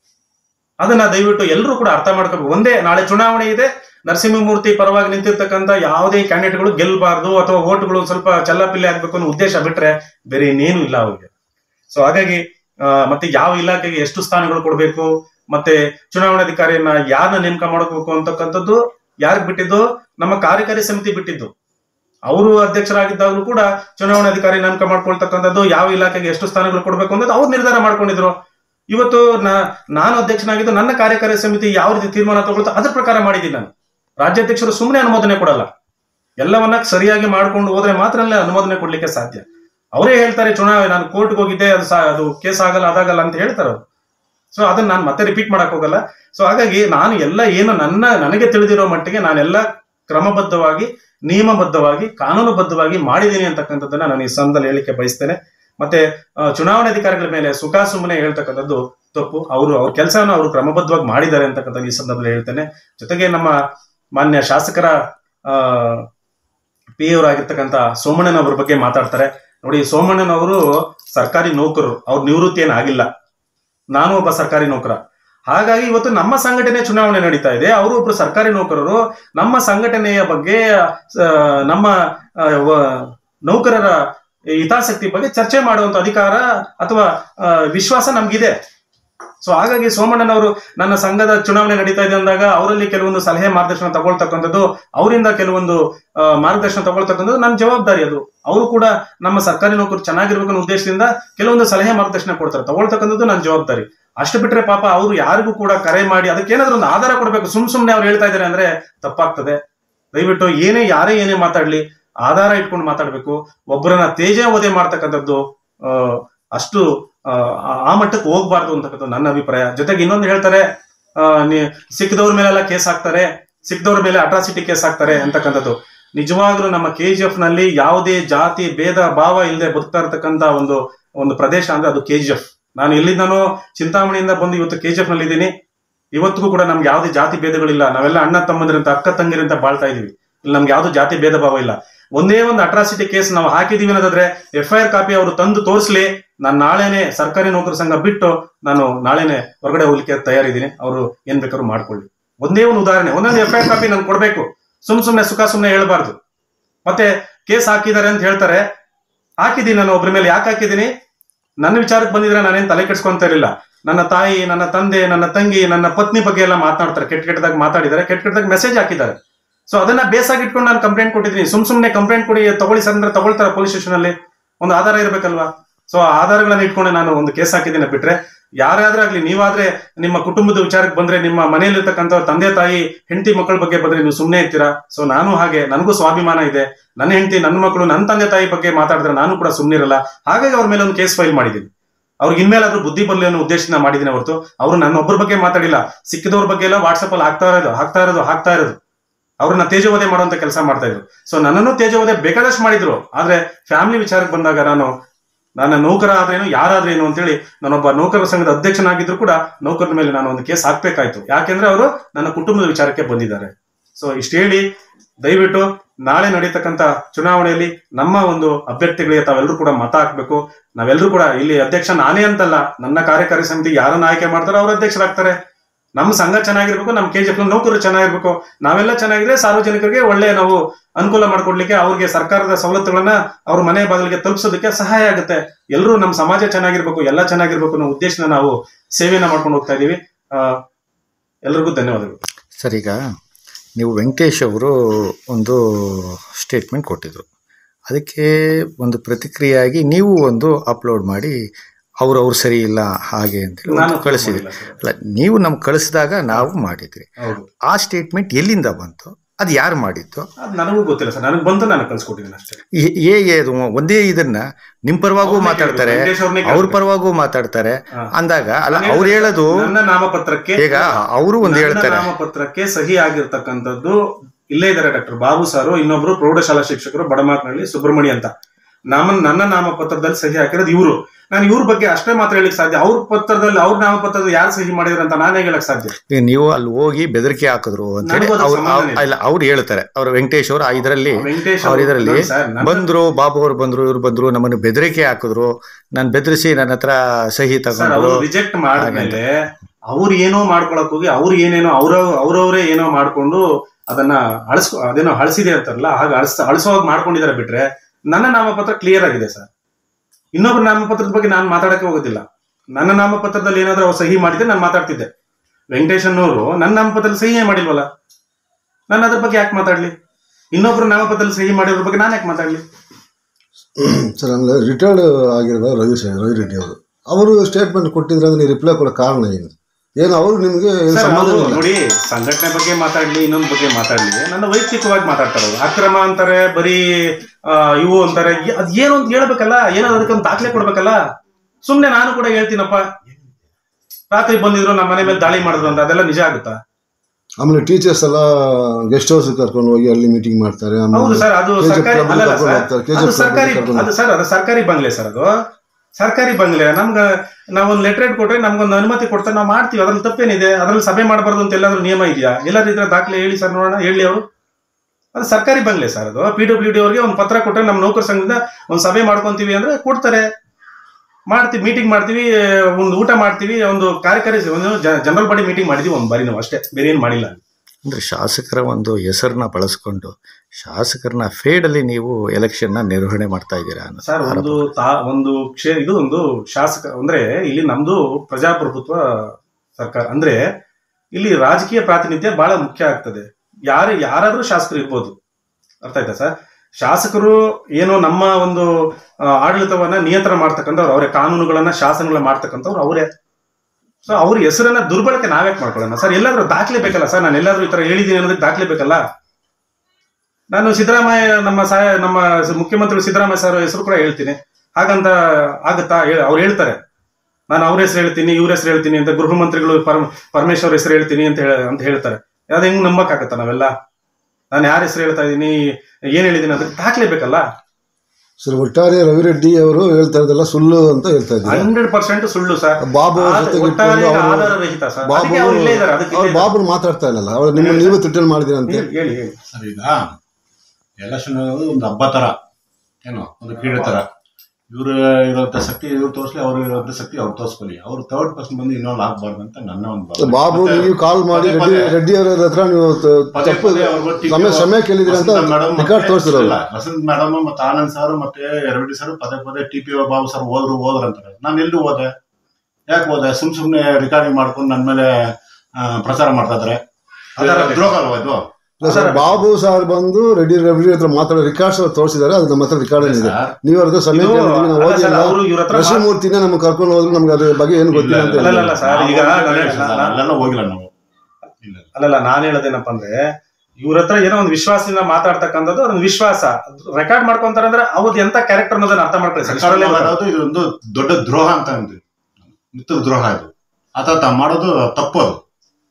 ಅದನ್ನ ದಯವಿಟ್ಟು ಎಲ್ಲರೂ ಕೂಡ ಅರ್ಥ ಮಾಡ್ಕೋಬೇಕು ಒಂದೇ ನಾಳೆ ಚುನಾವಣೆ ಇದೆ ನರಸಿಂಹಮೂರ್ತಿ ಪರವಾಗಿ ನಿಂತಿರ್ತಕ್ಕಂಥ ಯಾವುದೇ ಕ್ಯಾಂಡಿಡೇಟ್ಗಳು ಗೆಲ್ಲಬಾರ್ದು ಅಥವಾ ಓಟ್ಗಳು ಸ್ವಲ್ಪ ಚಲ್ಲಪಿಲ್ಲೆ ಆಗ್ಬೇಕು ಅನ್ನೋ ಉದ್ದೇಶ ಬಿಟ್ರೆ ಬೇರೆ ಇನ್ನೇನು ಇಲ್ಲ ಅವ್ರಿಗೆ ಸೊ ಹಾಗಾಗಿ ಆ, ಮತ್ತೆ ಯಾವ ಇಲಾಖೆಗೆ ಎಷ್ಟು ಸ್ಥಾನಗಳು ಕೊಡಬೇಕು ಮತ್ತೆ ಚುನಾವಣಾಧಿಕಾರಿಯನ್ನ ಯಾರನ್ನ ನೇಮಕ ಮಾಡಬೇಕು ಅಂತಕ್ಕಂಥದ್ದು ಯಾರಿಗೆ ಬಿಟ್ಟಿದ್ದು ನಮ್ಮ ಕಾರ್ಯಕಾರಿ ಸಮಿತಿ ಬಿಟ್ಟಿದ್ದು ಅವರು ಅಧ್ಯಕ್ಷರಾಗಿದ್ದಾಗಲೂ ಕೂಡ ಚುನಾವಣಾಧಿಕಾರಿ ನೇಮಕ ಮಾಡ್ಕೊಳ್ತಕ್ಕಂಥದ್ದು ಯಾವ ಇಲಾಖೆಗೆ ಎಷ್ಟು ಸ್ಥಾನಗಳು ಕೊಡಬೇಕು ಅನ್ನೋದು ಅವ್ರು ನಿರ್ಧಾರ ಮಾಡ್ಕೊಂಡಿದ್ರು ಇವತ್ತು ನಾ- ನಾನು ಅಧ್ಯಕ್ಷನಾಗಿದ್ದು ನನ್ನ ಕಾರ್ಯಕಾರಿ ಸಮಿತಿ ಯಾವ ರೀತಿ ತೀರ್ಮಾನ ತಗೊಳ್ತಾ ಅದ್ರ ಪ್ರಕಾರ ಮಾಡಿದ್ದೀನಿ ನಾನು ರಾಜ್ಯಾಧ್ಯಕ್ಷರು ಸುಮ್ಮನೆ ಅನುಮೋದನೆ ಕೊಡಲ್ಲ ಎಲ್ಲವನ್ನ ಸರಿಯಾಗಿ ಮಾಡ್ಕೊಂಡು ಹೋದ್ರೆ ಮಾತ್ರ ಅನುಮೋದನೆ ಕೊಡ್ಲಿಕ್ಕೆ ಸಾಧ್ಯ ಅವರೇ ಹೇಳ್ತಾರೆ ಚುನಾವಣೆ ನಾನು ಕೋರ್ಟ್ಗೆ ಹೋಗಿದ್ದೆ ಅದು ಸಾ- ಅದು ಕೇಸ್ ಆಗಲ್ಲ ಅದಾಗಲ್ಲ ಅಂತ ಹೇಳ್ತಾರೆ ಅವರು ಸೊ ಅದನ್ನ ನಾನು ಮತ್ತೆ ರಿಪೀಟ್ ಮಾಡಕ್ ಹೋಗಲ್ಲ ಸೊ ಹಾಗಾಗಿ ನಾನು ಎಲ್ಲ ಏನು ನನ್ನ ನನಗೆ ತಿಳಿದಿರೋ ಮಟ್ಟಿಗೆ ನಾನೆಲ್ಲ ಕ್ರಮಬದ್ಧವಾಗಿ ನಿಯಮಬದ್ಧವಾಗಿ ಕಾನೂನುಬದ್ಧವಾಗಿ ಮಾಡಿದ್ದೀನಿ ಅಂತಕ್ಕಂಥದ್ದನ್ನ ನಾನು ಈ ಸಂದರ್ಭದಲ್ಲಿ ಹೇಳಿಕೆ ಬಯಸ್ತೇನೆ ಮತ್ತೆ ಆ, ಚುನಾವಣಾಧಿಕಾರಿಗಳ ಮೇಲೆ ಸುಖ ಸುಮ್ಮನೆ ಹೇಳ್ತಕ್ಕಂಥದ್ದು ತಪ್ಪು ಅವರು ಅವ್ರ ಕೆಲಸವನ್ನು ಅವರು ಕ್ರಮಬದ್ಧವಾಗಿ ಮಾಡಿದ್ದಾರೆ ಅಂತಕ್ಕಂಥ ಈ ಸಂದರ್ಭದಲ್ಲಿ ಹೇಳ್ತೇನೆ ಜೊತೆಗೆ ನಮ್ಮ ಮಾನ್ಯ ಶಾಸಕರ ಆ ಪಿ ಅವರಾಗಿರ್ತಕ್ಕಂಥ ಸೋಮಣ್ಣನ ಅವ್ರ ಬಗ್ಗೆ ಮಾತಾಡ್ತಾರೆ ನೋಡಿ ಸೋಮಣ್ಣನವರು ಸರ್ಕಾರಿ ನೌಕರರು ಅವ್ರ ನಿವೃತ್ತಿ ಏನಾಗಿಲ್ಲ ನಾನು ಒಬ್ಬ ಸರ್ಕಾರಿ ನೌಕರ ಹಾಗಾಗಿ ಇವತ್ತು ನಮ್ಮ ಸಂಘಟನೆ ಚುನಾವಣೆ ನಡೀತಾ ಇದೆ ಅವರು ಒಬ್ರು ಸರ್ಕಾರಿ ನೌಕರರು ನಮ್ಮ ಸಂಘಟನೆಯ ಬಗ್ಗೆ ಆ, ನಮ್ಮ ಆ, ವ- ನೌಕರರ ಹಿತಾಸಕ್ತಿ ಬಗ್ಗೆ ಚರ್ಚೆ ಮಾಡುವಂತ ಅಧಿಕಾರ ಅಥವಾ ಆ, ವಿಶ್ವಾಸ ನಮ್ಗಿದೆ ಸೊ ಹಾಗಾಗಿ ಸೋಮಣ್ಣನವರು ನನ್ನ ಸಂಘದ ಚುನಾವಣೆ ನಡೀತಾ ಇದೆ ಅಂದಾಗ ಅವರಲ್ಲಿ ಕೆಲವೊಂದು ಸಲಹೆ ಮಾರ್ಗದರ್ಶನ ತಗೊಳ್ತಕ್ಕಂಥದ್ದು ಅವರಿಂದ ಕೆಲವೊಂದು ಆ, ಮಾರ್ಗದರ್ಶನ ತಗೊಳ್ತಕ್ಕಂಥದ್ದು ನನ್ನ ಜವಾಬ್ದಾರಿ ಅದು ಅವರು ಕೂಡ ನಮ್ಮ ಸರ್ಕಾರಿ ನೌಕರು ಚೆನ್ನಾಗಿರ್ಬೇಕು ಅನ್ನೋ ಉದ್ದೇಶದಿಂದ ಕೆಲವೊಂದು ಸಲಹೆ ಮಾರ್ಗದರ್ಶನ ಕೊಡ್ತಾರೆ ತಗೊಳ್ತಕ್ಕಂಥದ್ದು ನನ್ನ ಜವಾಬ್ದಾರಿ ಅಷ್ಟು ಬಿಟ್ರೆ ಪಾಪ ಅವರು ಯಾರಿಗೂ ಕೂಡ ಕರೆ ಮಾಡಿ ಅದಕ್ಕೆ ಏನಾದ್ರು ಒಂದು ಆಧಾರ ಕೊಡಬೇಕು ಸುಮ್ ಸುಮ್ನೆ ಅವ್ರು ಹೇಳ್ತಾ ಇದ್ದಾರೆ ಅಂದ್ರೆ ತಪ್ಪಾಗ್ತದೆ ದಯವಿಟ್ಟು ಏನೇ ಯಾರೇ ಏನೇ ಮಾತಾಡ್ಲಿ ಆಧಾರ ಇಟ್ಕೊಂಡು ಮಾತಾಡ್ಬೇಕು ಒಬ್ಬರನ್ನ ತೇಜಾವಧೆ ಮಾಡ್ತಕ್ಕಂಥದ್ದು ಆ, ಅಷ್ಟು ಆ, ಆ ಮಟ್ಟಕ್ಕೆ ಹೋಗ್ಬಾರ್ದು ಅಂತಕ್ಕಂಥದ್ದು ನನ್ನ ಅಭಿಪ್ರಾಯ ಜೊತೆಗೆ ಇನ್ನೊಂದು ಹೇಳ್ತಾರೆ ಆ, ನೀ- ಸಿಕ್ಕಿದವ್ರ ಮೇಲೆಲ್ಲ ಕೇಸ್ ಹಾಕ್ತಾರೆ ಸಿಕ್ಕಿದವ್ರ ಮೇಲೆ ಅಟ್ರಾಸಿಟಿ ಕೇಸ್ ಹಾಕ್ತಾರೆ ಅಂತಕ್ಕಂಥದ್ದು ನಿಜವಾಗ್ಲೂ ನಮ್ಮ ಕೆ ಜಿ ಎಫ್ ನಲ್ಲಿ ಯಾವುದೇ ಜಾತಿ ಭೇದ ಭಾವ ಇಲ್ಲದೆ ಬದುಕ್ತಾ ಇರತಕ್ಕಂತ ಒಂದು ಒಂದು ಪ್ರದೇಶ ಅಂದ್ರೆ ಅದು ಕೆ ಜಿ ಎಫ್ ನಾನು ಎಲ್ಲಿಂದನೋ ಚಿಂತಾಮಣಿಯಿಂದ ಬಂದು ಇವತ್ತು ಕೆ ಜಿ ಎಫ್ ನಲ್ಲಿ ಇದ್ದೀನಿ ಇವತ್ತಿಗೂ ಕೂಡ ನಮ್ಗೆ ಯಾವುದೇ ಜಾತಿ ಭೇದಗಳಿಲ್ಲ ನಾವೆಲ್ಲ ಅಣ್ಣ ತಮ್ಮಂದಿರಂತ ಅಕ್ಕ ತಂಗಿರಂತ ಬಾಳ್ತಾ ಇದೀವಿ ಇಲ್ಲಿ ನಮ್ಗೆ ಯಾವ್ದು ಜಾತಿ ಭೇದ ಭಾವ ಇಲ್ಲ ಒಂದೇ ಒಂದು ಅಟ್ರಾಸಿಟಿ ಕೇಸ್ ನಾವು ಹಾಕಿದೀವಿ ಅನ್ನೋದಾದ್ರೆ ಎಫ್ ಐ ಆರ್ ಕಾಪಿ ಅವರು ತಂದು ತೋರಿಸ್ಲಿ ನಾನು ನಾಳೆನೆ ಸರ್ಕಾರಿ ನೌಕರ ಸಂಘ ಬಿಟ್ಟು ನಾನು ನಾಳೆನೆ ಹೊರಗಡೆ ಹೋಗ್ಲಿಕ್ಕೆ ತಯಾರಿದ್ದೀನಿ ಅವರು ಏನ್ ಬೇಕಾದ್ರೂ ಮಾಡ್ಕೊಳ್ಳಿ ಒಂದೇ ಒಂದು ಉದಾಹರಣೆ ಒಂದೊಂದು ಎಫ್ ಐ ಆರ್ ಕಾಪಿ ನಾನು ಕೊಡ್ಬೇಕು ಸುಮ್ ಸುಮ್ನೆ ಸುಖ ಸುಮ್ನೆ ಹೇಳ್ಬಾರ್ದು ಮತ್ತೆ ಕೇಸ್ ಹಾಕಿದ್ದಾರೆ ಅಂತ ಹೇಳ್ತಾರೆ ಹಾಕಿದ್ದೀನಿ ನಾನು ಒಬ್ಬರ ಮೇಲೆ ಯಾಕೆ ಹಾಕಿದ್ದೀನಿ ನನ್ನ ವಿಚಾರಕ್ಕೆ ಬಂದಿದ್ರೆ ನಾನೇನ್ ತಲೆ ಕೆಡ್ಸ್ಕೊಂತ ಇರಲಿಲ್ಲ ನನ್ನ ತಾಯಿ ನನ್ನ ತಂದೆ ನನ್ನ ತಂಗಿ ನನ್ನ ಪತ್ನಿ ಬಗ್ಗೆ ಎಲ್ಲ ಮಾತನಾಡ್ತಾರೆ ಕೆಟ್ಟ ಕೆಟ್ಟದಾಗ ಮಾತಾಡಿದ್ದಾರೆ ಕೆಟ್ಟ ಕೆಟ್ಟದಾಗ ಮೆಸೇಜ್ ಹಾಕಿದ್ದಾರೆ ಸೊ ಅದನ್ನ ಬೇಸಾಗಿ ಇಟ್ಕೊಂಡು ನಾನು ಕಂಪ್ಲೇಂಟ್ ಕೊಟ್ಟಿದ್ದೀನಿ ಸುಮ್ ಸುಮ್ನೆ ಕಂಪ್ಲೇಂಟ್ ಕೊಡಿ ತಗೊಳ್ಳಿ ಸರ್ ಅಂದ್ರೆ ತಗೊಳ್ತಾರೆ ಪೊಲೀಸ್ ಸ್ಟೇಷನ್ ಅಲ್ಲಿ ಒಂದು ಆಧಾರ ಇರಬೇಕಲ್ವಾ ಸೊ ಆ ಆಧಾರಗಳನ್ನ ಇಟ್ಕೊಂಡು ನಾನು ಒಂದು ಕೇಸ್ ಹಾಕಿದ್ದೀನಿ ಬಿಟ್ರೆ ಯಾರಾದ್ರೂ ಆಗ್ಲಿ ನೀವಾದ್ರೆ ನಿಮ್ಮ ಕುಟುಂಬದ ವಿಚಾರಕ್ಕೆ ಬಂದ್ರೆ ನಿಮ್ಮ ಮನೆಯಲ್ಲಿರ್ತಕ್ಕಂಥ ತಂದೆ ತಾಯಿ ಹೆಂಡತಿ ಮಕ್ಕಳ ಬಗ್ಗೆ ಬಂದ್ರೆ ನೀವು ಸುಮ್ಮನೆ ಇರ್ತೀರಾ ಸೊ ನಾನು ಹಾಗೆ ನನಗೂ ಸ್ವಾಭಿಮಾನ ಇದೆ ನನ್ನ ಹೆಂಡತಿ ನನ್ನ ಮಕ್ಕಳು ನನ್ನ ತಂದೆ ತಾಯಿ ಬಗ್ಗೆ ಮಾತಾಡಿದ್ರೆ ನಾನು ಕೂಡ ಸುಮ್ಮನಿರಲ್ಲ ಹಾಗಾಗಿ ಅವ್ರ ಮೇಲೆ ಒಂದು ಕೇಸ್ ಫೈಲ್ ಮಾಡಿದ್ದೀನಿ ಅವ್ರಿಗೆ ಇನ್ಮೇಲಾದ್ರೂ ಬುದ್ಧಿ ಬರಲಿ ಅನ್ನೋ ಉದ್ದೇಶನ ಮಾಡಿದ್ದೀನಿ ಹೊರತು ಅವರು ನನ್ನ ಒಬ್ಬರ ಬಗ್ಗೆ ಮಾತಾಡಿಲ್ಲ ಸಿಕ್ಕಿದವ್ರ ಬಗ್ಗೆ ಎಲ್ಲ ವಾಟ್ಸಪ್ ಅಲ್ಲಿ ಹಾಕ್ತಾ ಇರೋದು ಹಾಕ್ತಾ ಇರೋದು ಹಾಕ್ತಾ ಇರೋದು ಅವ್ರನ್ನ ತೇಜೋವಧೆ ಮಾಡುವಂತ ಕೆಲಸ ಮಾಡ್ತಾ ಇದ್ರು ಸೊ ನನ್ನನ್ನು ತೇಜೋವಧೆ ಬೇಕಾದಷ್ಟು ಮಾಡಿದ್ರು ಆದ್ರೆ ಫ್ಯಾಮಿಲಿ ವಿಚಾರಕ್ಕೆ ಬಂದಾಗ ನಾನು ನನ್ನ ನೌಕರ ಆದ್ರೇನು ಯಾರಾದ್ರೇನು ಅಂತೇಳಿ ನಾನೊಬ್ಬ ನೌಕರ ಸಂಘದ ಅಧ್ಯಕ್ಷನಾಗಿದ್ರು ಕೂಡ ನೌಕರನ ಮೇಲೆ ನಾನು ಒಂದು ಕೇಸ್ ಹಾಕ್ಬೇಕಾಯ್ತು ಯಾಕೆಂದ್ರೆ ಅವರು ನನ್ನ ಕುಟುಂಬದ ವಿಚಾರಕ್ಕೆ ಬಂದಿದ್ದಾರೆ ಸೊ ಇಷ್ಟು ಹೇಳಿ ದಯವಿಟ್ಟು ನಾಳೆ ನಡೀತಕ್ಕಂತ ಚುನಾವಣೆಯಲ್ಲಿ ನಮ್ಮ ಒಂದು ಅಭ್ಯರ್ಥಿಗಳಿಗೆ ತಾವೆಲ್ಲರೂ ಕೂಡ ಮತ ಹಾಕ್ಬೇಕು ನಾವೆಲ್ಲರೂ ಕೂಡ ಇಲ್ಲಿ ಅಧ್ಯಕ್ಷ ನಾನೇ ಅಂತಲ್ಲ ನನ್ನ ಕಾರ್ಯಕಾರಿ ಸಮಿತಿ ಯಾರನ್ನ ಆಯ್ಕೆ ಮಾಡ್ತಾರೋ ಅವ್ರ ಅಧ್ಯಕ್ಷರಾಗ್ತಾರೆ ನಮ್ಮ ಸಂಘ ಚೆನ್ನಾಗಿರ್ಬೇಕು ನಮ್ಮ ಕೆ ಜಿ ಎಫ್ ನೌಕರರು ಚೆನ್ನಾಗಿರ್ಬೇಕು ನಾವೆಲ್ಲ ಚೆನ್ನಾಗಿದ್ರೆ ಸಾರ್ವಜನಿಕರಿಗೆ ಒಳ್ಳೆ ನಾವು ಅನುಕೂಲ ಮಾಡ್ಕೊಡ್ಲಿಕ್ಕೆ ಅವ್ರಿಗೆ ಸರ್ಕಾರದ ಸವಲತ್ತುಗಳನ್ನ ಅವ್ರ ಮನೆ ಬಾಗಿಲಿಗೆ ತಲುಪಿಸೋದಕ್ಕೆ ಸಹಾಯ ಆಗುತ್ತೆ ಎಲ್ಲರೂ ನಮ್ಮ ಸಮಾಜ ಚೆನ್ನಾಗಿರ್ಬೇಕು ಎಲ್ಲ ಚೆನ್ನಾಗಿರ್ಬೇಕು ಅನ್ನೋ ಉದ್ದೇಶನ ನಾವು ಸೇವೆಯನ್ನ ಮಾಡ್ಕೊಂಡು ಹೋಗ್ತಾ ಇದೀವಿ ಆ, ಎಲ್ರಿಗೂ ಧನ್ಯವಾದಗಳು ಸರ್ ಈಗ ನೀವು ವೆಂಕಟೇಶ್ ಅವರು ಒಂದು ಸ್ಟೇಟ್ಮೆಂಟ್ ಕೊಟ್ಟಿದ್ರು ಅದಕ್ಕೆ ಒಂದು ಪ್ರತಿಕ್ರಿಯೆಯಾಗಿ ನೀವು ಒಂದು ಅಪ್ಲೋಡ್ ಮಾಡಿ ಅವ್ರು ಅವ್ರು ಸರಿ ಇಲ್ಲ ಹಾಗೆ ಅಂತೇಳಿ ನಾನು ಒಂದು ಕಳಿಸಿದ್ರಿ ಮಾಡಿಲ್ಲ ಸರ್. ಅಲ್ಲ ನೀವು ನಮ್ಗೆ ಕಳಿಸಿದಾಗ ನಾವು ಮಾಡಿದ್ರಿ ಹೌದು ಆ ಸ್ಟೇಟ್ಮೆಂಟ್ ಎಲ್ಲಿಂದ ಬಂತು ಅದು ಯಾರು ಮಾಡಿದ್ದು ಅದು ನನಗೂ ಗೊತ್ತಿಲ್ಲ ಸರ್ ನನಗೆ ಬಂತು ನಾನು ಕಳ್ಸಿಕೊಟ್ಟಿದ್ದೀನಿ ಅಷ್ಟೇ ಹೇ- ಹೇಗೆ ಅದು ಒಂದೇ ಇದನ್ನ ನಿಮ್ಮ ಪರವಾಗೂ ಅವ್ರನ್ನೇ ಮಾತಾಡ್ತಾರೆ ಕೇಳ್ಬೇಕು, ವೆಂಕಟೇಶ್ ಅವ್ರನ್ನೇ ಅವ್ರ ಕೇಳ್ಬೇಕು. ಪರವಾಗೂ ಮಾತಾಡ್ತಾರೆ ಹಾ. ಅಂದಾಗ ಅಲ್ಲ ನಾನು ಅವ್ರು ಹೇಳೋದು ನನ್ನ ನಾಮಪತ್ರಕ್ಕೆ ಈಗ ಅವರು ಒಂದು ನನ್ನ ಹೇಳ್ತಾರೆ ನಾಮಪತ್ರಕ್ಕೆ ಸಹಿ ಆಗಿರ್ತಕ್ಕಂಥದ್ದು ಇಲ್ಲೇ ಇದ್ದಾರೆ ಡಾಕ್ಟರ್ ಬಾಬು ಸಾರು ಇನ್ನೊಬ್ರು ಪ್ರೌಢಶಾಲಾ ಶಿಕ್ಷಕರು ಬಡಮಾರ್ನಹಳ್ಳಿ ಸುಬ್ರಹ್ಮಣ್ಯ ಅಂತ ನಮ್ಮ ನನ್ನ ನಾಮಪತ್ರದಲ್ಲಿ ಸಹಿ ಹಾಕಿರೋದು ಇವರು ನಾನು ಇವ್ರ ಬಗ್ಗೆ ಅಷ್ಟೇ ಮಾತ್ರ ಹೇಳಿಕ್ ಸಾಧ್ಯ ಅವ್ರ ಪತ್ರದಲ್ಲಿ ಅವ್ರ ನಾಮಪತ್ರದಲ್ಲಿ ಯಾರು ಸಹಿ ಮಾಡಿದ್ರು ಅಂತ ನಾನೇ ಹೇಳಕ್ ಸಾಧ್ಯ ಈಗ ನೀವು ಅಲ್ಲಿ ಹೋಗಿ ಬೆದರಿಕೆ ಹಾಕಿದ್ರು ಅಂತೇಳಿ ನನಗೂ ಅದು ಅವ್ರು ಸಂಬಂಧ ಇಲ್ಲ. ಇಲ್ಲ ಅವ್ರು ಹೇಳ್ತಾರೆ ಅವ್ರು ವೆಂಕಟೇಶ್ ಅವರು ಇದರಲ್ಲಿ ವೆಂಕಟೇಶ್ ಅವ್ರ ಅವರು- ಇದರಲ್ಲಿ ನೋಡಿ ಸರ್, ನನ್ನ- ಬಂದ್ರು ಬಾಬು ಅವ್ರು ಬಂದ್ರು ಇವ್ರು ಬಂದ್ರು ನಮ್ಮನ್ನು ಬೆದರಿಕೆ ಹಾಕಿದ್ರು ನಾನು ಬೆದರಿಸಿ ನನ್ನ ಹತ್ರ ಸಹಿ ಸರ್ ತಗೊಂಡ್ರು ಅವರು ರಿಜೆಕ್ಟ್ ಮಾಡಿದ್ಮೇಲೆ ಅವ್ರು ಏನೋ ಮಾಡ್ಕೊಳಕ್ ಹೋಗಿ ಅವ್ರು ಏನೇನೋ ಅವ್ರ ಅವ್ರವ್ರೇ ಏನೋ ಮಾಡ್ಕೊಂಡು ಅದನ್ನ ಅಳಿಸ್ಕೊ ಅದೇನೋ ಅಳಿಸಿದೆ ಅಂತಾರಲ್ಲ ಹಾಗೆ ಅಳಿಸ್ ಅಳಿಸೋವಾಗ ಮಾಡ್ಕೊಂಡಿದ್ದಾರೆ ಬಿಟ್ರೆ ನನ್ನ ನಾಮಪತ್ರ ಕ್ಲಿಯರ್ ಆಗಿದೆ ಸರ್ ಇನ್ನೊಬ್ಬರ ನಾಮಪತ್ರದ ಬಗ್ಗೆ ನಾನು ಮಾತಾಡಕ್ಕೆ ಹೋಗೋದಿಲ್ಲ ನನ್ನ ನಾಮಪತ್ರದಲ್ಲಿ ಏನಾದ್ರೂ ಅವ್ರು ಸಹಿ ಮಾಡಿದ್ರೆ ನಾನು ಮಾತಾಡ್ತಿದ್ದೆ ವೆಂಕಟೇಶ್ ಅನ್ನೋರು ನನ್ನ ನಾಮಪತ್ರದಲ್ಲಿ ಸಹಿಯೇ ಮಾಡಿಲ್ವಲ್ಲ ನಾನು ಅದ್ರ ಬಗ್ಗೆ ಯಾಕೆ ಮಾತಾಡ್ಲಿ ಇನ್ನೊಬ್ರು ನಾಮಪತ್ರದಲ್ಲಿ ಸಹಿ ಮಾಡಿರೋ ಬಗ್ಗೆ ನಾನು ಯಾಕೆ ಮಾತಾಡ್ಲಿ ಸರ್ ಆಮೇಲೆ ರಿಟೈರ್ಡ್ ಆಗಿರೋ ರವಿ ಸ- ರವಿ ರೆಡ್ಡಿ ಅವರು ಅವರು ಸ್ಟೇಟ್ಮೆಂಟ್ ಕೊಟ್ಟಿದ್ರೆ ಅಂದ್ರೆ ನೀವು ರಿಪ್ಲೈ ಕೊಡೋ ಕಾರಣ ಏನು ಏನು ಅವರು ನಿಮಗೆ ಏನು ಸರ್, ಸಂಬಂಧ ಅವ್ರು ಇಲ್ಲ ನೋಡಿ ಸಂಘಟನೆ ಬಗ್ಗೆ ಮಾತಾಡ್ಲಿ ಇನ್ನೊಂದ್ ಬಗ್ಗೆ ಮಾತಾಡ್ಲಿ ನನ್ನ ವೈಯಕ್ತಿಕವಾಗಿ ಮಾತಾಡ್ತಾರೆ ಅವ್ರು. ಅಕ್ರಮ ಅಂತಾರೆ ಬರೀ ಆ, ಇವು ಅಂತಾರೆ ಏ- ಅದ್ ಏನು ಅಂತ ಹೇಳ್ಬೇಕಲ್ಲ ಏನಾದ್ರು ಅದಕ್ಕೆ ಒಂದು ದಾಖಲೆ ಕೊಡ್ಬೇಕಲ್ಲ ಸುಮ್ನೆ ನಾನು ಕೂಡ ಹೇಳ್ತೀನಪ್ಪ ರಾತ್ರಿ ಬಂದಿದ್ರು ನಮ್ಮ ಮನೆ ಮೇಲೆ ದಾಳಿ ಮಾಡಿದ್ರು ಅಂತ ಅದೆಲ್ಲ ನಿಜ ಆಗುತ್ತಾ ಆಮೇಲೆ ಟೀಚರ್ಸ್ ಎಲ್ಲ ಗೆಸ್ಟ್ ಹೌಸ್ ಕರ್ಕೊಂಡು ಹೋಗಿ ಅಲ್ಲಿ ಮೀಟಿಂಗ್ ಮಾಡ್ತಾರೆ ಹೌದು ಆಮೇಲೆ ಸರ್ ಅದು KGF ಸರ್ಕಾರಿ club ಅಲ್ಲಲ್ಲ ಕರ್ಕೊಂಡು ಸರ್ ಹೋಗ್ತಾರೆ, ಅದು KGF club ಸರ್ಕಾರಿ ಕರ್ಕೊಂಡು ಅದು ಸರ್ ಅದು ಸರ್ಕಾರಿ ಬಂಗ್ಲೆ ಸರ್ ಅದು ಸರ್ಕಾರಿ ಬಂಗ್ಲೆ ನಮ್ಗ ನಾವೊಂದು ಲೆಟರ್ ಕೊಟ್ರೆ ನಮ್ಗೊಂದು ಅನುಮತಿ ಕೊಡ್ತಾರೆ ನಾವು ಮಾಡ್ತೀವಿ ಅದ್ರಲ್ಲಿ ತಪ್ಪೇನಿದೆ ಅದ್ರಲ್ಲಿ ಸಭೆ ಮಾಡಬಾರ್ದು ಅಂತ ಎಲ್ಲಾದ್ರೂ ನಿಯಮ ಇದೆಯಾ ಎಲ್ಲಾದ್ರೂ ಇದ್ರೆ ದಾಖಲೆ ಹೇಳಿ ಸರ್ ನೋಡೋಣ ಹೇಳಿ ಅವರು ಅದು ಸರ್ಕಾರಿ ಬಂಗ್ಲೆ ಸರ್ ಅದು ಪಿ ಡಬ್ಲ್ಯೂ ಡಿ ಅವ್ರಿಗೆ ಒಂದು ಪತ್ರ ಕೊಟ್ಟರೆ ನಮ್ಮ ನೌಕರ ಸಂಘದಿಂದ ಒಂದು ಸಭೆ ಮಾಡ್ಕೊಂತೀವಿ ಅಂದ್ರೆ ಕೊಡ್ತಾರೆ ಮಾಡ್ತೀವಿ ಮೀಟಿಂಗ್ ಮಾಡ್ತೀವಿ ಒಂದು ಊಟ ಮಾಡ್ತೀವಿ ಒಂದು ಕಾರ್ಯಕಾರಿ ಒಂದು ಜನರಲ್ ಬಾಡಿ ಮೀಟಿಂಗ್ ಮಾಡಿದೀವಿ ಒಂದು ಬಾರಿ ನಾವು ಅಷ್ಟೇ ಬೇರೆ ಏನು ಮಾಡಿಲ್ಲ ಅಂದ್ರೆ ಶಾಸಕರ ಒಂದು ಹೆಸರನ್ನ ಬಳಸ್ಕೊಂಡು ಶಾಸಕರನ್ನ ಫೇಡಲ್ಲಿ ನೀವು ಎಲೆಕ್ಷನ್ನ ನಿರ್ವಹಣೆ ಮಾಡ್ತಾ ಇದ್ದೀರಾ ಅನ್ನೋ ಸರ್ ಆರೋಪ. ಒಂದು ತಾ ಒಂದು ಕ್ಷೇ ಇದು ಒಂದು ಶಾಸಕ ಅಂದ್ರೆ ಇಲ್ಲಿ ನಮ್ದು ಪ್ರಜಾಪ್ರಭುತ್ವ ಸರ್ಕಾರ ಅಂದ್ರೆ ಇಲ್ಲಿ ರಾಜಕೀಯ ಪ್ರಾತಿನಿಧ್ಯ ಬಹಳ ಮುಖ್ಯ ಆಗ್ತದೆ ಯಾರು ಯಾರಾದ್ರೂ ಶಾಸಕರು ಇರ್ಬೋದು ಅರ್ಥ ಆಯ್ತಾ ಸರ್ ಶಾಸಕರು ಏನೋ ನಮ್ಮ ಒಂದು ಆ, ಆಡಳಿತವನ್ನ ನಿಯಂತ್ರಣ ಮಾಡ್ತಕ್ಕಂಥವ್ರು ಅವರೇ ಕಾನೂನುಗಳನ್ನ ಶಾಸನಗಳನ್ನ ಮಾಡ್ತಕ್ಕಂಥವ್ರು ಅವರೇ ಸೊ ಅವ್ರ ಹೆಸರನ್ನ ದುರ್ಬಳಕೆ ನಾವ್ಯಾಕೆ ಮಾಡ್ಕೊಳ್ಳೋಣ ಸರ್ ಎಲ್ಲಾದ್ರೂ ದಾಖಲೆ ಬೇಕಲ್ಲ ಸರ್ ನಾನು ಎಲ್ಲಾದ್ರೂ ಈ ತರ ಹೇಳಿದೀನಿ ಅನ್ನೋದಕ್ಕೆ ದಾಖಲೆ ಬೇಕಲ್ಲ ನಾನು ಸಿದ್ದರಾಮಯ್ಯ ನಮ್ಮ ಸಹಾಯ ನಮ್ಮ ಮುಖ್ಯಮಂತ್ರಿ ಸಿದ್ದರಾಮಯ್ಯ ಸರ್ ಹೆಸರು ಕೂಡ ಹೇಳ್ತೀನಿ ಹಾಗಂತ ಆಗುತ್ತಾ ಹೇಳ- ಅವ್ರು ಹೇಳ್ತಾರೆ ನಾನು ಅವ್ರ ಹೆಸರು ಹೇಳ್ತೀನಿ ಇವ್ರ ಹೆಸರು ಹೇಳ್ತೀನಿ ಅಂತ ಗೃಹ ಮಂತ್ರಿಗಳು ಪರಮ ಪರಮೇಶ್ವರ್ ಹೆಸರು ಹೇಳ್ತೀನಿ ಅಂತ ಹೇಳ ಅಂತ ಹೇಳ್ತಾರೆ ಅದು ಹೆಂಗ್ ನಂಬಕ್ಕಾಗತ್ತ ನಾವೆಲ್ಲ ನಾನು ಯಾರ ಹೆಸರು ಹೇಳ್ತಾ ಇದ್ದೀನಿ ಏನ್ ಹೇಳಿದ್ದೀನಿ ಅದಕ್ಕೆ ದಾಖಲೆ ಬೇಕಲ್ಲ ಸರ್ ಒಟ್ಟಾರೆ ರವಿ ರೆಡ್ಡಿ ಅವರು ಹೇಳ್ತಾ ಇರೋದೆಲ್ಲ ಸುಳ್ಳು ಅಂತ ಹೇಳ್ತಾ ಇದ್ದಾರೆ ಹಂಡ್ರೆಡ್ ಪರ್ಸೆಂಟ್ ಸುಳ್ಳು ಸರ್ ಬಾಬು ಅವ್ರ ಜೊತೆಗೆ ಒಟ್ಟಾರೆ ಇಟ್ಕೊಂಡು ಅವರು ಆಧಾರ ರಹಿತ ಸರ್ ಬಾಬು ಅದಕ್ಕೆ ಅವ್ರು ಇಲ್ಲೇ ಇದ್ದಾರೆ ಅದಕ್ಕೆ ಅವ್ರು ಇಲ್ಲೇ ಇದ್ದಾರೆ. ಬಾಬುನ ಮಾತಾಡ್ತಾ ಇಲ್ಲಲ್ಲ ಅವ್ರು ನಿಮ್ಮ ನೀವು ತಿಟ್ಟಲ್ ಮಾಡಿದಿರ ಅಂತ ಹೇಳಿ ಹೇಳಿ ಹೇಳಿ ಸರ್ ಈಗ ಎಲೆಕ್ಷನ್ ಒಂದು ಹಬ್ಬ ತರ ಏನೋ ಒಂದು ಕ್ರೀಡೆ ತರ ಇವ್ರು ಇರೋಂಥ ಶಕ್ತಿ ಇವ್ರು ತೋರಿಸ್ಲಿ ಅವ್ರು ಇರೋಂಥ ಶಕ್ತಿ ಅವ್ರು ತೋರಿಸ್ಕೊಳ್ಳಿ ಅವ್ರು ಥರ್ಡ್ ಪರ್ಸನ್ ಬಂದು ಇನ್ವಾಲ್ವ್ ಆಗ್ಬಾರ್ದು ಅಂತ ನನ್ನ ಒಂದು ಭಾವನೆ. ಬಾಬು ಮತ್ತೆ ನೀವು ಕಾಲ್ ಮಾಡಿ ಪದೇ ರೆಡ್ಡಿ ಪದೇ- ರೆಡ್ಡಿ ಅವರ ಹತ್ರ ನೀವು ತ- ಪದೇ ತಪ್ಪು ಪದೇ ಅವ್ರು TPO ಸಮಯ ಸಮಯ ಕೇಳಿದ್ರಿ ಅಂತ ವಸಂತ madam ರೆಕಾರ್ಡ್ ಮತ್ತೆ- ತೋರಿಸಿದ್ರು ಇಲ್ಲ, ವಸಂತ್ ಮೇಡಮ್ ಮತ್ತೆ ಆನಂದ್ ಸರ್ ಮತ್ತೆ ರೆಡ್ಡಿ ಸರ್ ಪದೇ ಪದೇ ಟಿ ಪಿ ಬಾಬು ಸರ್ ಹೋದ್ರು ಹೋದ್ರು ಅಂತಾರೆ ನಾನು ಎಲ್ಲಿ ಹೋದೆ ಯಾಕೆ ಹೋದೆ ಸುಮ್ ಸುಮ್ನೆ ರಿಕಾರ್ಡಿಂಗ್ ಮಾಡ್ಕೊಂಡು ನನ್ನ ಮೇಲೆ ಆ, ಪ್ರಚಾರ ಮಾಡ್ತಾ ಇದಾರೆ ಅದರ ದ್ರೋಹ ಅಲ್ವಾ ಇದು ಇಲ್ಲ ಸರ್ ಬಾಬು ಸರ್ ಬಂದು ರೆಡ್ಡಿ ರೆಡ್ಡಿ ಹತ್ರ ಮಾತಾಡೋ ರಿಕಾರ್ಡ್ಸ್ ತೋರಿಸಿದ್ದಾರೆ ಅದು ನಮ್ಮ ಹತ್ರ ರಿಕಾರ್ಡ್ ಇದೆ ಸರ್, ನೀವು ಅವ್ರ ಹತ್ರ ಸಮಯ ಇದು ಕೇಳಿದ್ವಿ ನಾವು ಅಲ್ಲ ಸರ್, ಓದಿಲ್ಲ ಅವ್ರು ಇವ್ರ ಹತ್ರ ಮಾತ್- ರಶಿಮೂರ್ತಿನ ನಮ್ಗೆ ಕರ್ಕೊಂಡು ಹೋದ್ರು ನಮ್ಗೆ ಅದ್ರ ಬಗ್ಗೆ ಏನು ಗೊತ್ತಿಲ್ಲ ಅಂತ ಇಲ್ಲ, ಅಲ್ಲ, ಹೇಳಿದ್ರು. ಅಲ್ಲ, ಸರ್, ಈಗ ನಾವು ನಾನು- ಹೋಗಿಲ್ಲ ಸರ್, ನಾನು- ಅಲ್ಲೆಲ್ಲ ಹೋಗಿಲ್ಲ ನಾವು ಇಲ್ಲ ಅಲ್ಲಲ್ಲ ನಾನು ಹೇಳೋದೇನಪ್ಪ ಅಂದ್ರೆ ಇವ್ರ ಹತ್ರ ಏನೋ ಒಂದು ವಿಶ್ವಾಸದಿಂದ ಮಾತಾಡ್ತಕ್ಕಂಥದ್ದು ಒಂದು ವಿಶ್ವಾಸ ರೆಕಾರ್ಡ್ ಮಾಡ್ಕೊಂತಾರೆ ಅಂದ್ರೆ ಅವ್ರದ್ದು ಎಂತ ಕ್ಯಾರೆಕ್ಟರ್ ಅನ್ನೋದನ್ನ ಅರ್ಥ ಮಾಡ್ಕೊಳ್ಳಿ ಸರ್ ಸರ್ಕಾರ ಇಷ್ಟರಲ್ಲೇ ಮಾಡೋದು ಇದು ಒಂದು ದೊಡ್ಡ ದ್ರೋಹ ಅಂತ ಅಂದ್ವಿ ಮಿತ್ರ ದ್ರೋಹ ಇದು ಆತ ತ ಮಾಡೋದು ತಪ್ಪು ಅದು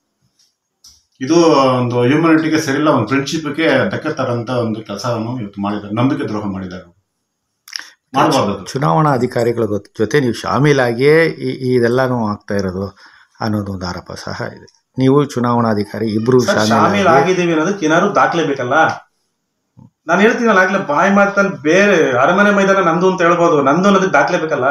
ಇದು ಒಂದು ಹ್ಯೂಮನಿಟಿಗೆ ಸರಿಯಿಲ್ಲ ಒಂದು ಫ್ರೆಂಡ್ಶಿಪ್ಗೆ ಧಕ್ಕೆ ತರಂತ ಒಂದು ಕೆಲಸವನ್ನು ಇವತ್ತು ಮಾಡಿದ್ದಾರೆ ನಂಬಿಕೆ ದ್ರೋಹ ಮಾಡಿದ್ದಾರೆ ಮಾಡಬಾರ್ದು ಅದು ಚುನಾವಣಾ ಅಧಿಕಾರಿಗಳ ಗೊತ್- ಜೊತೆ ನೀವು ಶಾಮೀಲಾಗಿಯೇ ಈ ಈ ಇದೆಲ್ಲಾನು ಆಗ್ತಾ ಇರೋದು ಅನ್ನೋದು ಒಂದು ಆರೋಪ ಸಹ ಇದೆ ನೀವು ಚುನಾವಣಾಧಿಕಾರಿ ಇಬ್ರು ಸರ್, ಶಾಮೀಲ್ ಶಾಮೀಲಾಗಿ ಆಗಿದ್ದೀವಿ ಅನ್ನೋದಕ್ಕೆ ಏನಾದ್ರು ದಾಖಲೆ ಬೇಕಲ್ಲ ನಾನು ಹೇಳ್ತೀನಲ್ಲ ಆಗ್ಲೇ ಬಾಯಿ ಮಾತಲ್ಲಿ ಬೇರೆ ಅರಮನೆ ಮೈದಾನ ನಂದು ಅಂತ ಹೇಳ್ಬೋದು ನಂದು ಅನ್ನೋದಕ್ಕೆ ದಾಖಲೆ ಬೇಕಲ್ಲ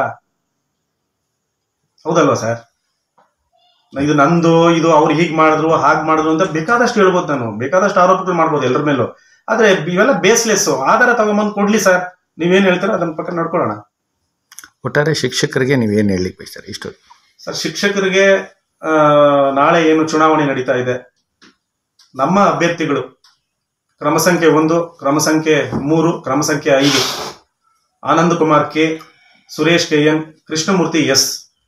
ಹೌದಲ್ವಾ ಸರ್ ಇದು ನಂದು ಇದು ಅವ್ರು ಹೀಗ್ ಮಾಡಿದ್ರು ಹಾಗ್ ಮಾಡಿದ್ರು ಅಂತ ಬೇಕಾದಷ್ಟು ಹೇಳ್ಬೋದು ನಾನು ಬೇಕಾದಷ್ಟು ಆರೋಪಗಳು ಮಾಡ್ಬೋದು ಎಲ್ಲರ ಮೇಲೂ ಆದ್ರೆ ಇವೆಲ್ಲ ಬೇಸ್ಲೆಸ್ ಆಧಾರ ತಗೊಂಬಂದು ಕೊಡ್ಲಿ ಸರ್ ನೀವೇನ್ ಹೇಳ್ತೀರೋ ಅದನ್ನ ಪಕ್ಕ ನಡ್ಕೊಳ್ಳೋಣ ಒಟ್ಟಾರೆ ಶಿಕ್ಷಕರಿಗೆ ನೀವೇನು ಹೇಳಲಿಕ್ಕೆ ಬಯಸ್ತಾರೆ ಇಷ್ಟು ಸರ್ ಶಿಕ್ಷಕರಿಗೆ ಆ, ನಾಳೆ ಏನು ಚುನಾವಣೆ ನಡೀತಾ ಇದೆ ನಮ್ಮ ಅಭ್ಯರ್ಥಿಗಳು ಕ್ರಮ ಸಂಖ್ಯೆ ಒಂದು ಕ್ರಮ ಸಂಖ್ಯೆ ಮೂರು ಕ್ರಮ ಸಂಖ್ಯೆ ಐದು Anand Kumar K Suresh K N Krishnamurthy S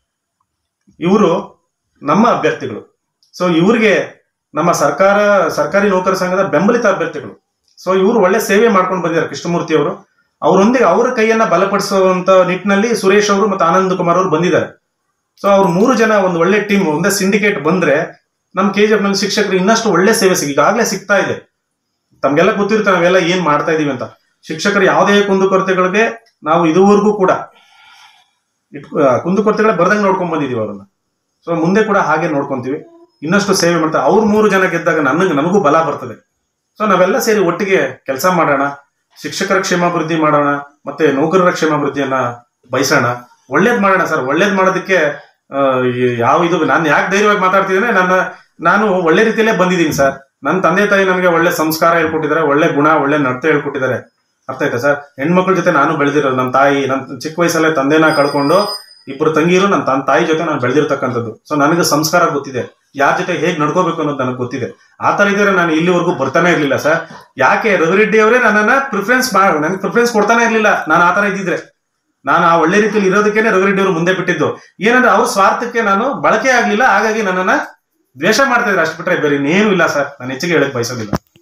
ಇವರು ನಮ್ಮ ಅಭ್ಯರ್ಥಿಗಳು ಸೊ ಇವ್ರಿಗೆ ನಮ್ಮ ಸರ್ಕಾರ ಸರ್ಕಾರಿ ನೌಕರ ಸಂಘದ ಬೆಂಬಲಿತ ಅಭ್ಯರ್ಥಿಗಳು ಸೊ ಇವರು ಒಳ್ಳೆ ಸೇವೆ ಮಾಡ್ಕೊಂಡು ಬಂದಿದ್ದಾರೆ ಕೃಷ್ಣಮೂರ್ತಿ ಅವರು ಅವರೊಂದಿಗೆ ಅವರ ಕೈಯನ್ನ ಬಲಪಡಿಸುವಂತ ನಿಟ್ಟಿನಲ್ಲಿ ಸುರೇಶ್ ಅವರು ಮತ್ತು ಆನಂದ್ ಕುಮಾರ್ ಅವರು ಬಂದಿದ್ದಾರೆ ಸೊ ಅವ್ರು ಮೂರು ಜನ ಒಂದು ಒಳ್ಳೆ ಟೀಮ್ ಒಂದೇ ಸಿಂಡಿಕೇಟ್ ಬಂದ್ರೆ ನಮ್ಮ ಕೆ ಜಿ ನಲ್ಲಿ ಶಿಕ್ಷಕರು ಇನ್ನಷ್ಟು ಒಳ್ಳೆ ಸೇವೆ ಸಿಗ್ ಈಗಾಗಲೇ ಸಿಗ್ತಾ ಇದೆ ತಮ್ಗೆಲ್ಲ ಗೊತ್ತಿರುತ್ತೆ ನಾವೆಲ್ಲ ಏನ್ ಮಾಡ್ತಾ ಇದೀವಿ ಅಂತ ಶಿಕ್ಷಕರು ಯಾವುದೇ ಕುಂದುಕೊರತೆಗಳಿಗೆ ನಾವು ಇದುವರೆಗೂ ಕೂಡ ಇಟ್- ಆ, ಕುಂದುಕೊರತೆಗಳ ಬರ್ದಂಗೆ ನೋಡ್ಕೊಂಡ್ ಬಂದಿದೀವಿ ಅವ್ರನ್ನ ಸೊ ಮುಂದೆ ಕೂಡ ಹಾಗೆ ನೋಡ್ಕೊಂತೀವಿ ಇನ್ನಷ್ಟು ಸೇವೆ ಮಾಡ್ತಾರೆ ಅವ್ರು ಮೂರು ಜನ ಗೆದ್ದಾಗ ನನಗೆ ನನಗೂ ಬಲ ಬರ್ತದೆ ಸೊ ನಾವೆಲ್ಲ ಸೇರಿ ಒಟ್ಟಿಗೆ ಕೆಲಸ ಮಾಡೋಣ ಶಿಕ್ಷಕರ ಕ್ಷೇಮಾಭಿವೃದ್ಧಿ ಮಾಡೋಣ ಮತ್ತೆ ನೌಕರರ ಕ್ಷೇಮಾಭಿವೃದ್ಧಿಯನ್ನ ಬಯಸೋಣ ಒಳ್ಳೇದ್ ಮಾಡೋಣ ಸರ್ ಒಳ್ಳೇದ್ ಮಾಡೋದಕ್ಕೆ ಆ, ಈ- ಯಾವ ಇದು ನಾನು ಯಾಕೆ ಧೈರ್ಯವಾಗಿ ಮಾತಾಡ್ತಿದ್ದೇನೆ ನನ್ನ ನಾನು ಒಳ್ಳೆ ರೀತಿಯಲ್ಲೇ ಬಂದಿದ್ದೀನಿ ಸರ್ ನನ್ನ ತಂದೆ ತಾಯಿ ನನಗೆ ಒಳ್ಳೆ ಸಂಸ್ಕಾರ ಹೇಳ್ಕೊಟ್ಟಿದ್ದಾರೆ ಒಳ್ಳೆ ಗುಣ ಒಳ್ಳೆ ನಡತೆ ಹೇಳ್ಕೊಟ್ಟಿದ್ದಾರೆ ಅರ್ಥ ಆಯ್ತಾ ಸರ್ ಹೆಣ್ಮಕ್ಳ ಜೊತೆ ನಾನು ಬೆಳೆದಿರೋದು ನನ್ನ ತಾಯಿ ನನ್ನ ಚಿಕ್ಕ ವಯಸ್ಸಲ್ಲೇ ತಂದೆನ ಕಳ್ಕೊಂಡು ಇಬ್ಬರು ತಂಗಿರು ನನ್ನ ತನ್ನ ತಾಯಿ ಜೊತೆ ನಾನು ಬೆಳೆದಿರ್ತಕ್ಕಂಥದ್ದು ಸೊ ನನಗೆ ಸಂಸ್ಕಾರ ಗೊತ್ತಿದೆ ಯಾರ ಜೊತೆ ಹೇಗೆ ನಡ್ಕೋಬೇಕು ಅನ್ನೋದು ನನಗೆ ಗೊತ್ತಿದೆ ಆ ತರ ಇದ್ರೆ ನಾನು ಇಲ್ಲಿವರೆಗೂ ಬರ್ತಾನೆ ಇರ್ಲಿಲ್ಲ ಸರ್ ಯಾಕೆ ರವಿರೆಡ್ಡಿ ಅವರೇ ನನ್ನನ್ನ ಪ್ರಿಫರೆನ್ಸ್ ಮಾಡ ನನಗೆ ಪ್ರಿಫರೆನ್ಸ್ ಕೊಡ್ತಾನೆ ಇರ್ಲಿಲ್ಲ ನಾನು ಆ ತರ ಇದ್ದಿದ್ರೆ ನಾನು ಆ ಒಳ್ಳೆ ರೀತಿಯಲ್ಲಿ ಇರೋದಕ್ಕೇನೆ ರವಿರೆಡ್ಡಿ ಅವರು ಮುಂದೆ ಬಿಟ್ಟಿದ್ದು ಏನಂದ್ರೆ ಅವ್ರ ಸ್ವಾರ್ಥಕ್ಕೆ ನಾನು ಬಳಕೆ ಆಗ್ಲಿಲ್ಲ ಹಾಗಾಗಿ ನನ್ನನ್ನ ದ್ವೇಷ ಮಾಡ್ತಾ ಇದ್ರೆ ಅಷ್ಟು ಬಿಟ್ರೆ ಬೇರೆ ಇನ್ನೇನು ಇಲ್ಲ ಸರ್ ನಾನು ಹೆಚ್ಚಿಗೆ ಹೇಳಕ್ ಬಯಸೋದಿಲ್ಲ